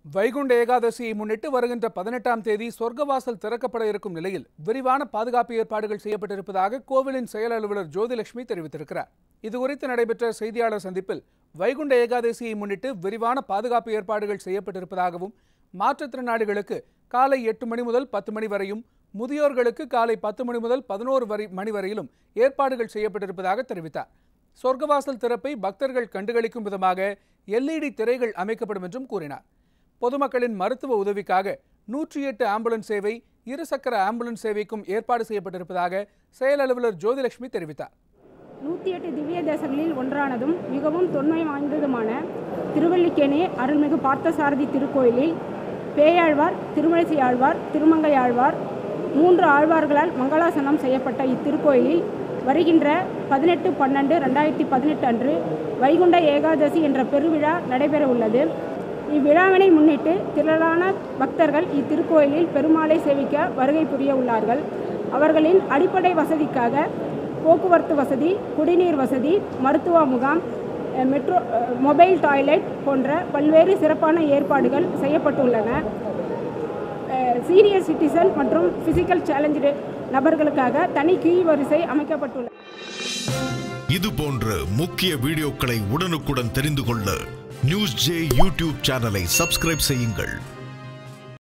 வைகுண்ட ஏகாதசியை முன்னிட்டு வருகின்ற பதினெட்டாம் தேதி சொர்க்கவாசல் திறக்கப்பட இருக்கும் நிலையில் விரிவான பாதுகாப்பு ஏற்பாடுகள் செய்யப்பட்டிருப்பதாக கோவிலின் செயல் அலுவலர் ஜோதிலட்சுமி தெரிவித்திருக்கிறார் இதுகுறித்து நடைபெற்ற செய்தியாளர் சந்திப்பில் வைகுண்ட ஏகாதசியை முன்னிட்டு விரிவான பாதுகாப்பு ஏற்பாடுகள் செய்யப்பட்டிருப்பதாகவும் மாற்றுத்திறனாளிகளுக்கு காலை எட்டு மணி முதல் பத்து மணி வரையும் முதியோர்களுக்கு காலை பத்து மணி முதல் பதினோரு வரை மணி வரையிலும் ஏற்பாடுகள் செய்யப்பட்டிருப்பதாக தெரிவித்தார் சொர்க்கவாசல் திறப்பை பக்தர்கள் கண்டுகளிக்கும் விதமாக எல்இடி திரைகள் அமைக்கப்படும் என்றும் கூறினார் பொதுமக்களின் மருத்துவ உதவிக்காக நூற்றி எட்டு ஆம்புலன்ஸ் சேவை இருசக்கர ஆம்புலன்ஸ் சேவைக்கும் ஏற்பாடு செய்யப்பட்டிருப்பதாக செயல் அலுவலர் ஜோதிலட்சுமி தெரிவித்தார் நூற்றி எட்டு திவ்ய தேசங்களில் ஒன்றானதும் மிகவும் தொன்மை வாய்ந்ததுமான திருவல்லிக்கேணி அருள்மிகு பார்த்தசாரதி திருக்கோயிலில் பேயாழ்வார் திருமழிசை ஆழ்வார் திருமங்கை ஆழ்வார் மூன்று ஆழ்வார்களால் மங்களாசனம் செய்யப்பட்ட இத்திருக்கோயிலில் வருகின்ற பதினெட்டு பன்னெண்டு ரெண்டாயிரத்தி பதினெட்டு அன்று வைகுண்ட ஏகாதசி என்ற பெருவிழா நடைபெற உள்ளது இவ்விழாவினை முன்னிட்டு திரளான பக்தர்கள் இத்திருக்கோயிலில் பெருமாளை சேவிக்க வருகை புரிய உள்ளார்கள் அவர்களின் அடிப்படை வசதிக்காக போக்குவரத்து வசதி குடிநீர் வசதி மருத்துவ முகாம் அஹ், மெட்ரோ அஹ், மொபைல் டாய்லெட் போன்ற பல்வேறு சிறப்பான ஏற்பாடுகள் செய்யப்பட்டுள்ளன அஹ், சீனியர் சிட்டிசன் மற்றும் பிசிக்கல் சேலஞ்சு நபர்களுக்காக தனி கீ வரிசை அமைக்கப்பட்டுள்ளது இது போன்ற முக்கிய வீடியோக்களை உடனுக்குடன் தெரிந்து கொள்ள நியூஸ் ஜே யூடியூப் சேனலை சப்ஸ்கிரைப் செய்யுங்கள்